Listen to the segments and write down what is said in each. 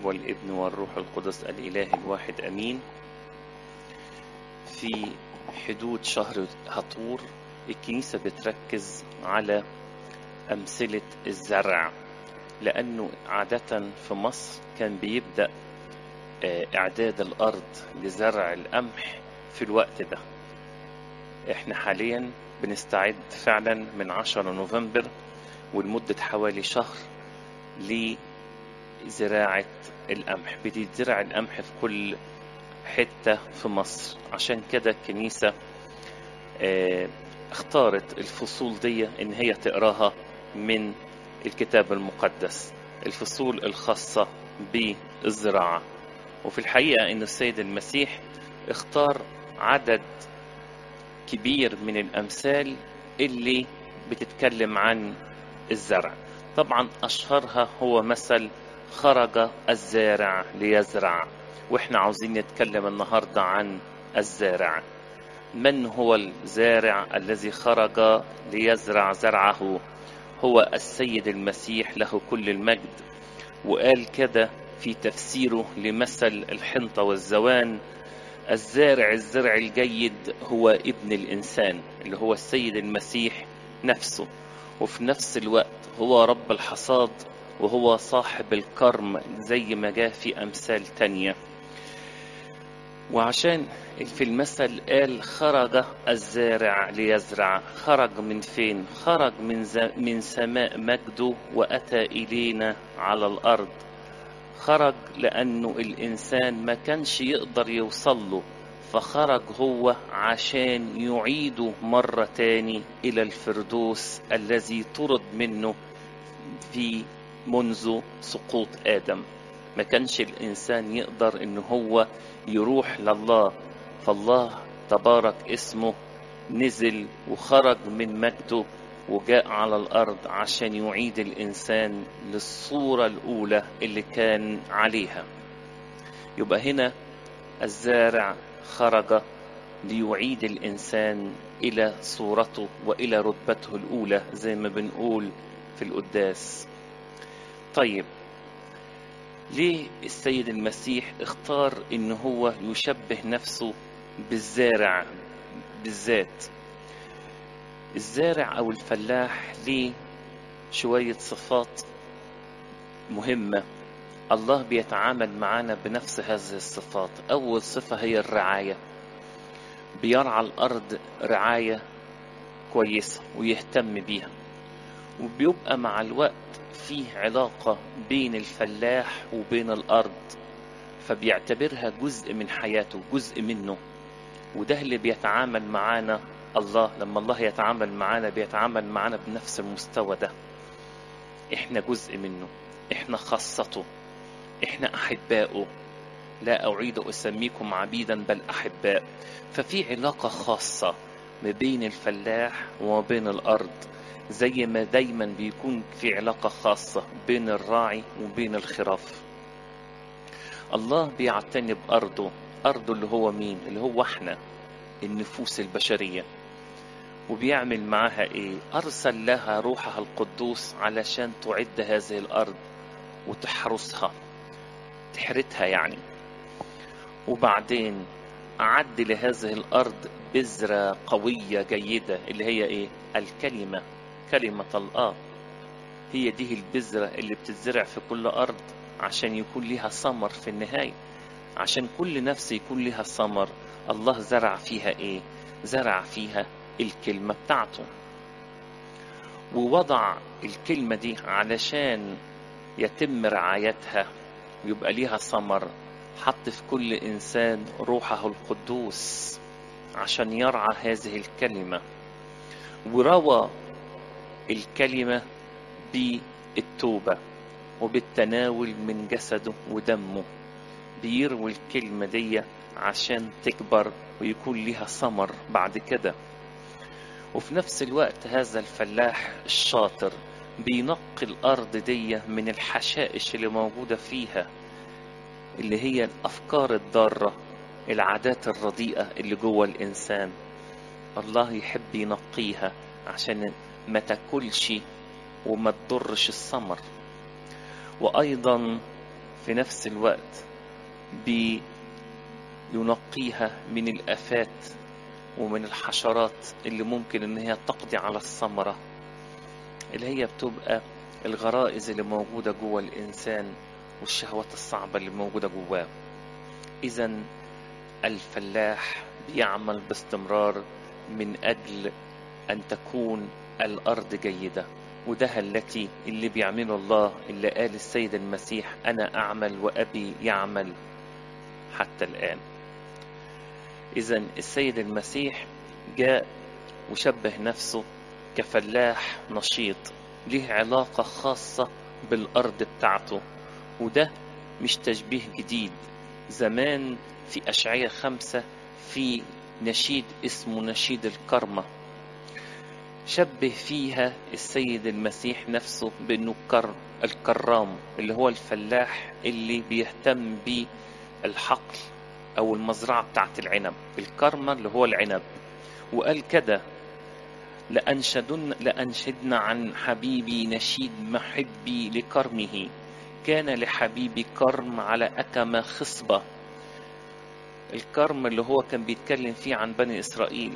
الآب والابن والروح القدس الإله الواحد أمين في حدود شهر هطور الكنيسة بتركز على أمثلة الزرع لأنه عادة في مصر كان بيبدأ إعداد الأرض لزرع القمح في الوقت ده احنا حاليا بنستعد فعلا من 10 نوفمبر ولمدة حوالي شهر لزراعة القمح بتزرع القمح في كل حتة في مصر عشان كده الكنيسة اه اختارت الفصول دي ان هي تقراها من الكتاب المقدس الفصول الخاصة بالزراعة وفي الحقيقة ان السيد المسيح اختار عدد كبير من الامثال اللي بتتكلم عن الزرع طبعا اشهرها هو مثل خرج الزارع ليزرع واحنا عاوزين نتكلم النهارده عن الزارع من هو الزارع الذي خرج ليزرع زرعه هو السيد المسيح له كل المجد وقال كده في تفسيره لمثل الحنطه والزوان الزارع الزرع الجيد هو ابن الانسان اللي هو السيد المسيح نفسه وفي نفس الوقت هو رب الحصاد وهو صاحب الكرم زي ما جاء في امثال تانيه وعشان في المثل قال خرج الزارع ليزرع خرج من فين خرج من, ز... من سماء مجده وأتى إلينا على الأرض خرج لأنه الإنسان ما كانش يقدر يوصل له فخرج هو عشان يعيده مرة تاني إلى الفردوس الذي طرد منه في منذ سقوط آدم ما كانش الإنسان يقدر إن هو يروح لله فالله تبارك اسمه نزل وخرج من مجده وجاء على الأرض عشان يعيد الإنسان للصورة الأولى اللي كان عليها يبقى هنا الزارع خرج ليعيد الإنسان إلى صورته وإلى رتبته الأولى زي ما بنقول في القداس طيب ليه السيد المسيح اختار ان هو يشبه نفسه بالزارع بالذات الزارع او الفلاح ليه شوية صفات مهمة الله بيتعامل معانا بنفس هذه الصفات اول صفة هي الرعاية بيرعى الارض رعاية كويسة ويهتم بيها وبيبقى مع الوقت فيه علاقة بين الفلاح وبين الأرض فبيعتبرها جزء من حياته جزء منه وده اللي بيتعامل معانا الله لما الله يتعامل معانا بيتعامل معانا بنفس المستوى ده احنا جزء منه احنا خاصته احنا احبائه لا اريد اسميكم عبيدا بل احباء ففي علاقة خاصة ما بين الفلاح وما بين الارض زي ما دايما بيكون في علاقة خاصة بين الراعي وبين الخراف الله بيعتني بأرضه أرضه اللي هو مين اللي هو احنا النفوس البشرية وبيعمل معاها ايه أرسل لها روحها القدوس علشان تعد هذه الأرض وتحرسها تحرتها يعني وبعدين أعد لهذه الأرض بذرة قوية جيدة اللي هي ايه الكلمة كلمة الله هي دي البذرة اللي بتتزرع في كل أرض عشان يكون لها ثمر في النهاية عشان كل نفس يكون لها ثمر الله زرع فيها إيه؟ زرع فيها الكلمة بتاعته ووضع الكلمة دي علشان يتم رعايتها ويبقى ليها ثمر حط في كل إنسان روحه القدوس عشان يرعى هذه الكلمة وروى الكلمة بالتوبة وبالتناول من جسده ودمه بيروي الكلمة دي عشان تكبر ويكون لها ثمر بعد كده وفي نفس الوقت هذا الفلاح الشاطر بينقي الأرض دي من الحشائش اللي موجودة فيها اللي هي الأفكار الضارة العادات الرديئة اللي جوه الإنسان الله يحب ينقيها عشان ما تاكلش وما تضرش الثمر وأيضا في نفس الوقت بينقيها من الآفات ومن الحشرات اللي ممكن ان هي تقضي على الثمرة اللي هي بتبقى الغرائز اللي موجودة جوه الإنسان والشهوات الصعبة اللي موجودة جواه إذا الفلاح بيعمل باستمرار من أجل أن تكون الأرض جيدة وده التي اللي بيعمله الله اللي قال السيد المسيح أنا أعمل وأبي يعمل حتى الآن إذا السيد المسيح جاء وشبه نفسه كفلاح نشيط ليه علاقة خاصة بالأرض بتاعته وده مش تشبيه جديد زمان في أشعية خمسة في نشيد اسمه نشيد الكرمة شبه فيها السيد المسيح نفسه بأنه كر الكرام اللي هو الفلاح اللي بيهتم بالحقل أو المزرعة بتاعت العنب الكرمة اللي هو العنب وقال كده لأنشدن لأنشدن عن حبيبي نشيد محبي لكرمه كان لحبيبي كرم على أكمة خصبة الكرم اللي هو كان بيتكلم فيه عن بني إسرائيل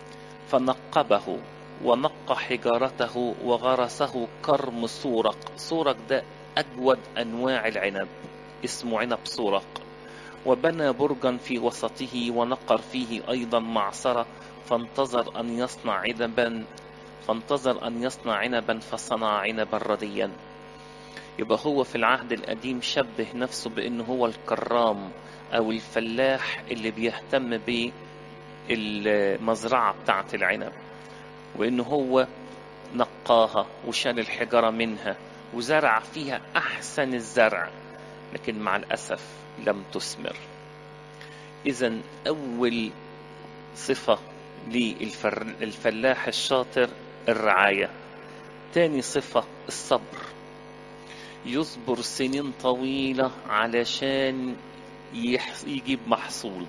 فنقبه ونقى حجارته وغرسه كرم سورق سورق ده أجود أنواع العنب اسمه عنب سورق وبنى برجا في وسطه ونقر فيه أيضا معصرة فانتظر أن يصنع عنبا فانتظر أن يصنع عنبا فصنع عنبا رديا يبقى هو في العهد القديم شبه نفسه بأنه هو الكرام أو الفلاح اللي بيهتم بالمزرعة بتاعة العنب وإنه هو نقاها وشال الحجرة منها وزرع فيها أحسن الزرع لكن مع الأسف لم تثمر إذا أول صفة للفلاح الشاطر الرعاية تاني صفة الصبر يصبر سنين طويلة علشان يجيب محصول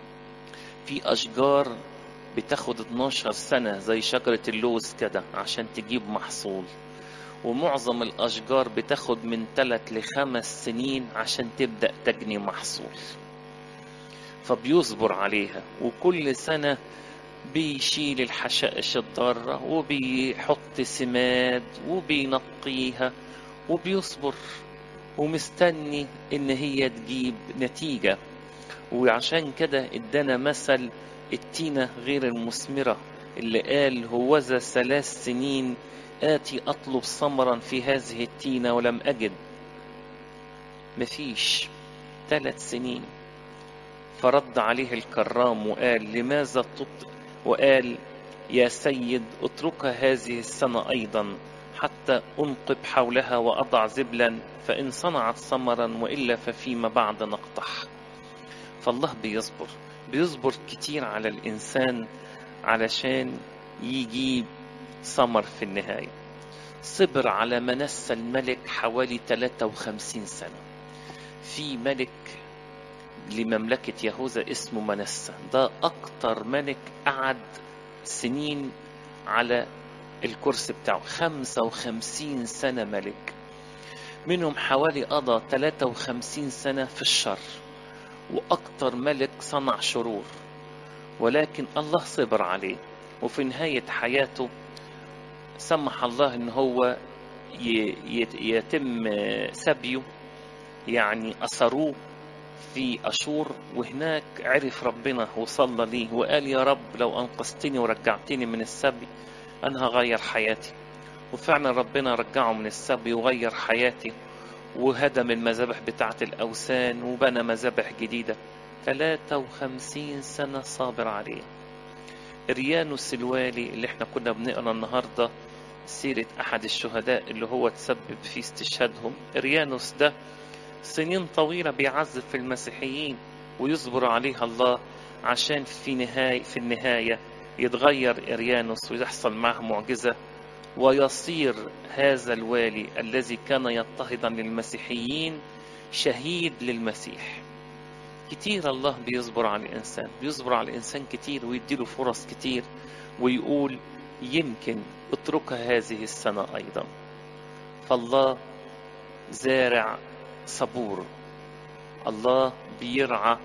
في أشجار بتاخد 12 سنة زي شجرة اللوز كده عشان تجيب محصول ومعظم الأشجار بتاخد من 3 لخمس سنين عشان تبدأ تجني محصول فبيصبر عليها وكل سنة بيشيل الحشائش الضارة وبيحط سماد وبينقيها وبيصبر ومستني ان هي تجيب نتيجة وعشان كده ادانا مثل التينة غير المثمرة اللي قال هوذا ثلاث سنين آتي أطلب ثمرا في هذه التينة ولم أجد مفيش ثلاث سنين فرد عليه الكرام وقال لماذا تط وقال يا سيد اتركها هذه السنة أيضا حتى أنقب حولها وأضع زبلا فإن صنعت ثمرا وإلا ففيما بعد نقطح فالله بيصبر بيصبر كتير على الإنسان علشان يجيب ثمر في النهاية صبر على منسى الملك حوالي 53 سنة في ملك لمملكة يهوذا اسمه منسى ده أكتر ملك قعد سنين على الكرسي بتاعه 55 سنة ملك منهم حوالي قضى 53 سنة في الشر وأكتر ملك صنع شرور ولكن الله صبر عليه وفي نهاية حياته سمح الله ان هو يتم سبيه يعني أسروه في أشور وهناك عرف ربنا وصلى ليه وقال يا رب لو أنقذتني ورجعتني من السبي أنا هغير حياتي وفعلا ربنا رجعه من السبي وغير حياتي وهدم المذابح بتاعة الأوثان وبنى مذابح جديدة 53 سنة صابر عليه ريانوس الوالي اللي احنا كنا بنقرا النهارده سيرة أحد الشهداء اللي هو تسبب في استشهادهم ريانوس ده سنين طويلة بيعذب في المسيحيين ويصبر عليها الله عشان في نهاية في النهاية يتغير إريانوس ويحصل معه معجزة ويصير هذا الوالي الذي كان يضطهدا للمسيحيين شهيد للمسيح كتير الله بيصبر على الإنسان بيصبر على الإنسان كتير ويديله فرص كتير ويقول يمكن اتركها هذه السنة أيضا فالله زارع صبور الله بيرعى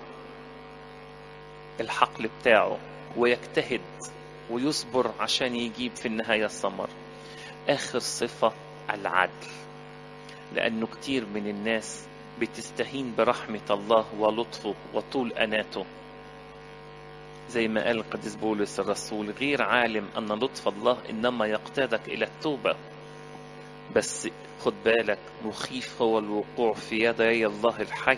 الحقل بتاعه ويجتهد ويصبر عشان يجيب في النهاية الثمر آخر صفة العدل لأنه كتير من الناس بتستهين برحمة الله ولطفه وطول أناته زي ما قال القديس بولس الرسول غير عالم أن لطف الله إنما يقتادك إلى التوبة بس خد بالك مخيف هو الوقوع في يدي الله الحي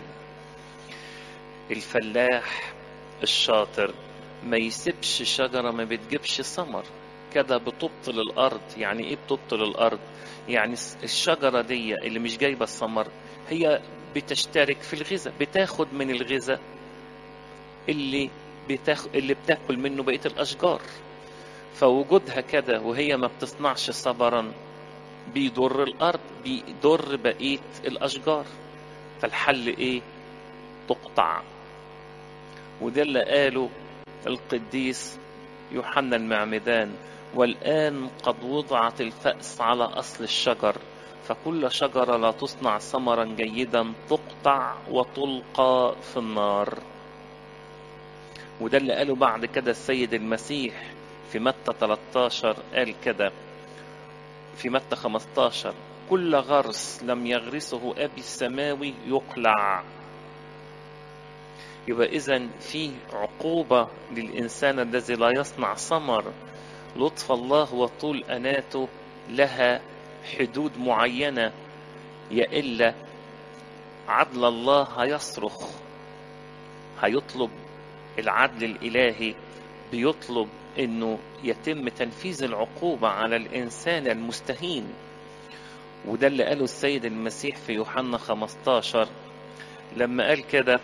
الفلاح الشاطر ما يسيبش شجرة ما بتجيبش ثمر كده بتبطل الأرض يعني إيه بتبطل الأرض يعني الشجرة دي اللي مش جايبة الثمر هي بتشترك في الغذاء بتاخد من الغذاء اللي بتاخ... اللي بتاكل منه بقية الأشجار فوجودها كده وهي ما بتصنعش ثمرا بيضر الأرض بيضر بقية الأشجار فالحل إيه؟ تقطع وده اللي قاله القديس يوحنا المعمدان والآن قد وضعت الفأس على أصل الشجر فكل شجرة لا تصنع ثمرا جيدا تقطع وتلقى في النار وده اللي قاله بعد كده السيد المسيح في متى 13 قال كده في متى 15 كل غرس لم يغرسه أبي السماوي يقلع يبقى إذا في عقوبة للإنسان الذي لا يصنع ثمر لطف الله وطول أناته لها حدود معينة يا إلا عدل الله هيصرخ هيطلب العدل الإلهي بيطلب انه يتم تنفيذ العقوبة على الانسان المستهين وده اللي قاله السيد المسيح في يوحنا 15 لما قال كده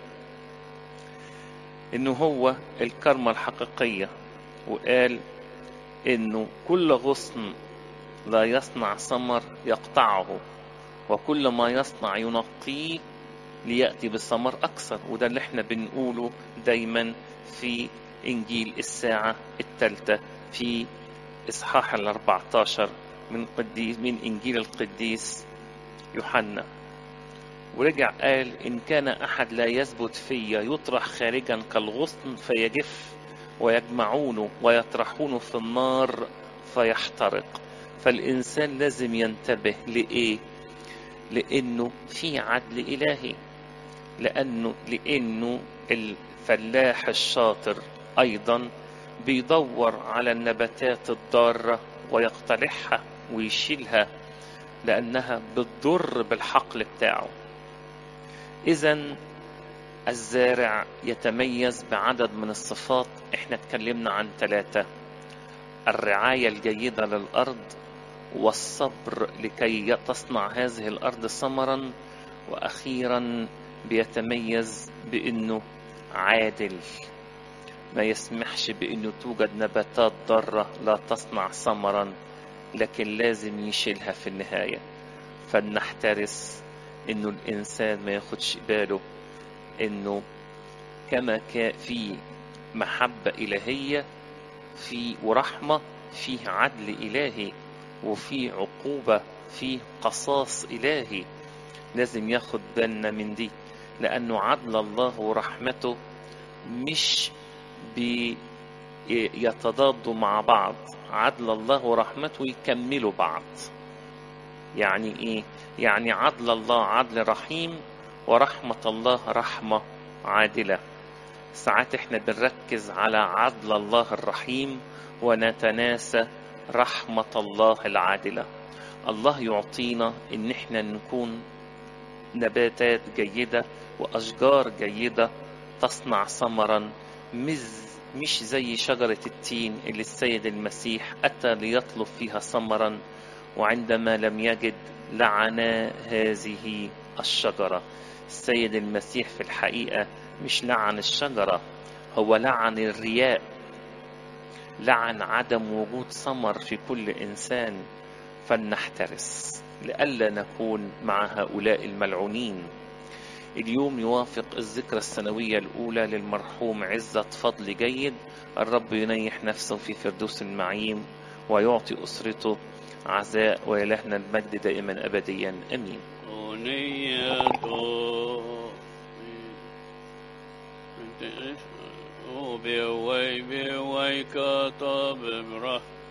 انه هو الكرمة الحقيقية وقال انه كل غصن لا يصنع ثمر يقطعه وكل ما يصنع ينقيه ليأتي بالثمر أكثر وده اللي احنا بنقوله دايما في إنجيل الساعة الثالثة في إصحاح ال 14 من قديس من إنجيل القديس يوحنا ورجع قال إن كان أحد لا يثبت فيا يطرح خارجا كالغصن فيجف ويجمعونه ويطرحونه في النار فيحترق فالإنسان لازم ينتبه لإيه؟ لأنه في عدل إلهي لأنه لأنه الفلاح الشاطر أيضا بيدور على النباتات الضارة ويقتلعها ويشيلها لأنها بتضر بالحقل بتاعه إذا الزارع يتميز بعدد من الصفات احنا اتكلمنا عن ثلاثة الرعاية الجيدة للأرض والصبر لكي تصنع هذه الأرض ثمرا وأخيرا بيتميز بأنه عادل ما يسمحش بأنه توجد نباتات ضارة لا تصنع ثمرا لكن لازم يشيلها في النهاية فلنحترس أنه الإنسان ما ياخدش باله أنه كما كان في محبة إلهية في ورحمة فيه عدل إلهي وفي عقوبة فيه قصاص إلهي لازم ياخد بالنا من دي لأنه عدل الله ورحمته مش بيتضادوا مع بعض عدل الله ورحمته يكملوا بعض يعني ايه يعني عدل الله عدل رحيم ورحمة الله رحمة عادلة ساعات احنا بنركز على عدل الله الرحيم ونتناسى رحمة الله العادلة الله يعطينا ان احنا نكون نباتات جيدة واشجار جيدة تصنع ثمرا مش زي شجرة التين اللي السيد المسيح أتى ليطلب فيها ثمرا وعندما لم يجد لعن هذه الشجرة السيد المسيح في الحقيقة مش لعن الشجرة هو لعن الرياء لعن عدم وجود ثمر في كل إنسان فلنحترس لئلا نكون مع هؤلاء الملعونين اليوم يوافق الذكرى السنوية الأولى للمرحوم عزة فضل جيد الرب ينيح نفسه في فردوس المعيم ويعطي أسرته عزاء وإلهنا المجد دائما أبديا أمين أغنية وبيوي بيوي كطب برح